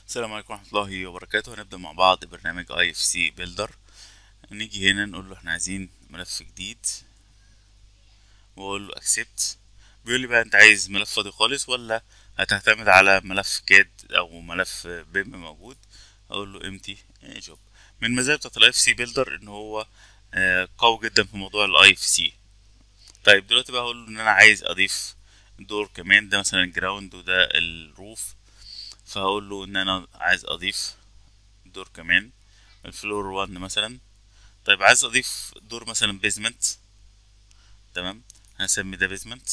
السلام عليكم ورحمة الله وبركاته هنبدأ مع بعض برنامج اي اف سي بيلدر نيجي هنا نقول له احنا عايزين ملف جديد واقول له اكسبت بيقول لي بقى انت عايز ملف فاضي خالص ولا هتعتمد على ملف كاد او ملف بيم موجود اقول له امتي جوب من المزايا بتاعت الاي اف سي بيلدر ان هو آه، قوي جدا في موضوع الاي اف سي طيب دلوقتي بقى هقول له ان انا عايز اضيف دور كمان ده مثلا الجراوند وده الروف فهقول له ان انا عايز اضيف دور كمان الفلور 1 مثلا طيب عايز اضيف دور مثلا بيزمنت تمام هسمي ده بيزمنت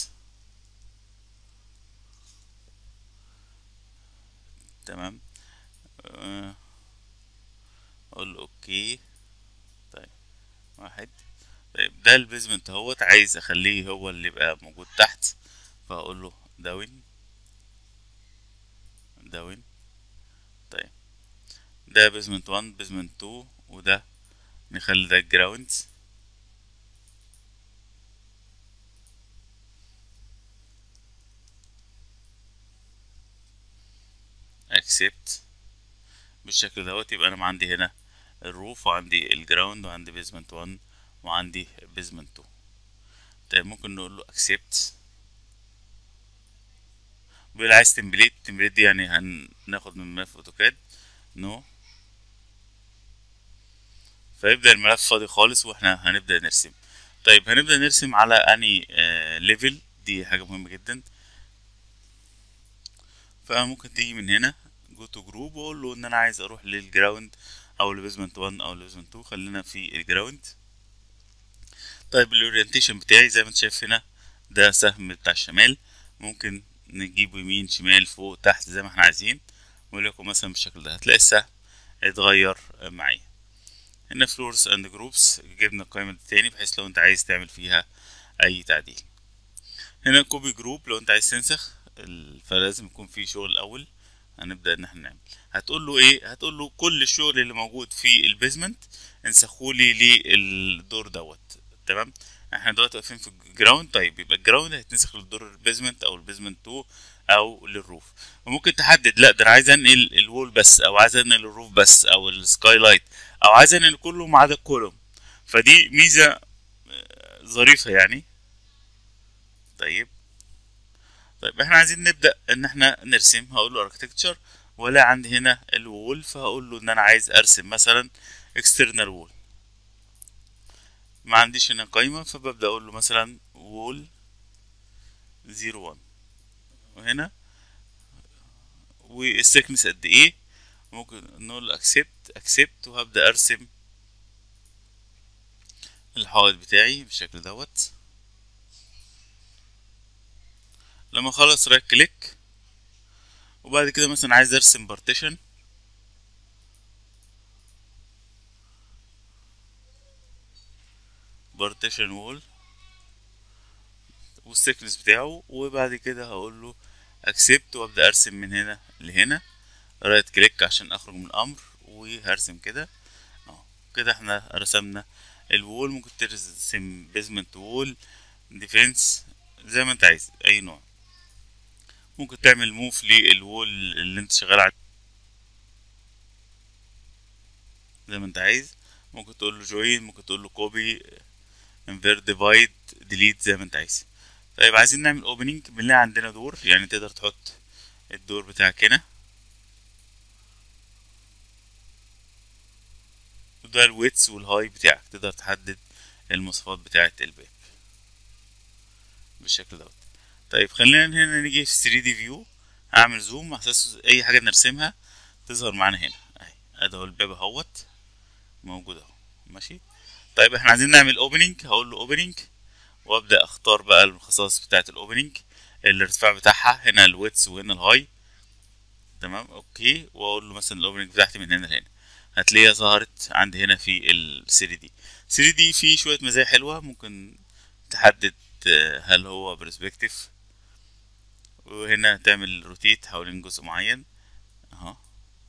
تمام آه، اقول له اوكي طيب واحد طيب ده البيزمنت اهوت عايز اخليه هو اللي يبقى موجود تحت فهقول له داون داون طيب ده بيزمنت 1 بيزمنت 2 وده نخلي ده جراوند اكسبت بالشكل دوت يبقى انا عندي هنا الروف وعندي الجراوند وعندي بيزمنت 1 وعندي بيزمنت 2 طيب ممكن نقول له اكسبت بيقول عايز تمبليت تمبليت دي يعني هناخد من ملف اوتوكاد نو فيبدأ الملف فاضي خالص واحنا هنبدأ نرسم طيب هنبدأ نرسم على اني آه ليفل دي حاجة مهمة جدا فممكن تيجي من هنا جو تو جروب واقول له ان انا عايز اروح للجراوند او البيزمنت 1 او البيزمنت 2 خلينا في الجراوند طيب الاورينتيشن بتاعي زي ما انت شايف هنا ده سهم بتاع الشمال ممكن نجيبه يمين شمال فوق تحت زي ما احنا عايزين وليكن مثلا بالشكل ده هتلاقي السهم اتغير معايا هنا فلورز اند جروبس جبنا القائمة دي تاني بحيث لو انت عايز تعمل فيها اي تعديل هنا كوبي جروب لو انت عايز تنسخ ال- فلازم يكون في شغل الاول هنبدأ ان احنا نعمل هتقول له ايه هتقول له كل الشغل اللي موجود في البيزمنت انسخولي للدور دوت تمام احنا دلوقتي واقفين في الجراوند طيب يبقى الجراوند هيتنسخ للدور البيزمنت او البيزمنت 2 او للروف وممكن تحدد لا ده انا عايز انقل الوول بس او عايز انقل الروف بس او السكاي لايت او عايز انقل كله ما عدا الكولوم فدي ميزه آه، ظريفه يعني طيب طيب احنا عايزين نبدا ان احنا نرسم هقول له اركتكتشر ولا عندي هنا الوول فهقول له ان انا عايز ارسم مثلا اكسترنال وول ما عنديش هنا قايمة فببدأ أقول له مثلا وول زيرو وان وهنا والسكنس قد إيه ممكن نقول اكسبت اكسبت وهبدأ أرسم الحائط بتاعي بالشكل دوت لما اخلص رايت كليك وبعد كده مثلا عايز ارسم بارتيشن بارتيشن وول والسكنس بتاعه وبعد كده هقول له اكسبت وابدا ارسم من هنا لهنا رايت كليك عشان اخرج من الامر وهرسم كده اهو كده احنا رسمنا الوول ممكن ترسم بيزمنت وول ديفنس زي ما انت عايز اي نوع ممكن تعمل موف للوول اللي انت شغال عليه زي ما انت عايز ممكن تقول له جوين ممكن تقول له كوبي انفير ديفايد ديليت زي ما انت عايز طيب عايزين نعمل اوبننج بنلاقي عندنا دور يعني تقدر تحط الدور بتاعك هنا وده الويتس والهاي بتاعك تقدر تحدد المواصفات بتاعة الباب بالشكل دوت طيب خلينا هنا نيجي في 3 دي فيو هعمل زوم على اساس اي حاجه نرسمها تظهر معانا هنا اهي ادي اهو الباب اهوت موجود اهو ماشي طيب احنا عايزين نعمل اوبننج هقول له اوبننج وابدا اختار بقى الخصائص بتاعه الاوبننج الارتفاع بتاعها هنا الويتس وهنا الهاي تمام اوكي واقول له مثلا الاوبننج بتاعتي من هنا لهنا هتلاقيها ظهرت عندي هنا في ال 3 دي 3 دي فيه شويه مزايا حلوه ممكن تحدد آه، هل هو برسبكتيف وهنا تعمل روتيت حوالين جزء معين اهو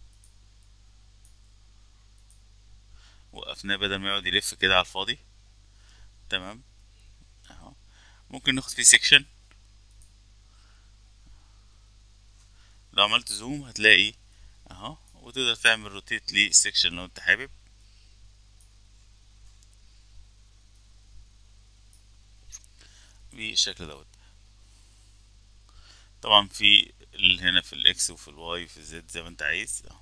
وقفناه بدل ما يقعد يلف كده على الفاضي تمام اهو ممكن ناخد فيه سيكشن لو عملت زوم هتلاقي اهو وتقدر تعمل روتيت للسكشن لو انت حابب بالشكل دوت طبعا في ال- هنا في الاكس وفي الواي وفي الزد زي ما انت عايز اهو.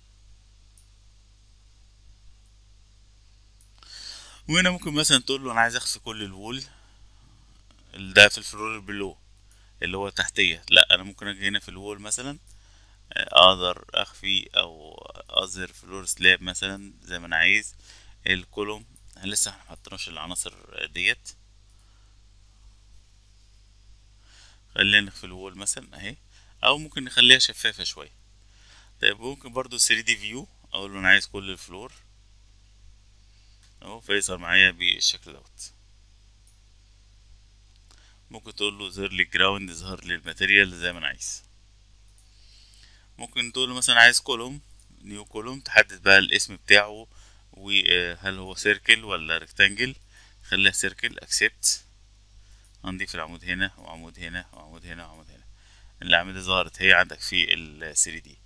وهنا ممكن مثلا تقول له انا عايز اخفي كل الوول ده في الفلور بلو اللي هو تحتية لا انا ممكن اجي هنا في الوول مثلا آه، اقدر اخفي او اظهر فلور سلاب مثلا زي ما انا عايز الكولوم لسه احنا محطناش العناصر ديت خلينا نخفي الوول مثلا اهي او ممكن نخليها شفافة شوية طيب ممكن برضو 3 دي فيو اقول له انا عايز كل الفلور اهو فيظهر معايا بالشكل دوت ممكن تقول له ظهر لي الجراوند ظهر لي الماتيريال زي ما انا عايز ممكن تقول له مثلا عايز كولوم نيو كولوم تحدد بقى الاسم بتاعه وهل هو سيركل ولا ريكتانجل خليها سيركل اكسبت هنضيف العمود هنا وعمود هنا وعمود هنا وعمود هنا الأعمدة ظهرت هي عندك في ال 3 دي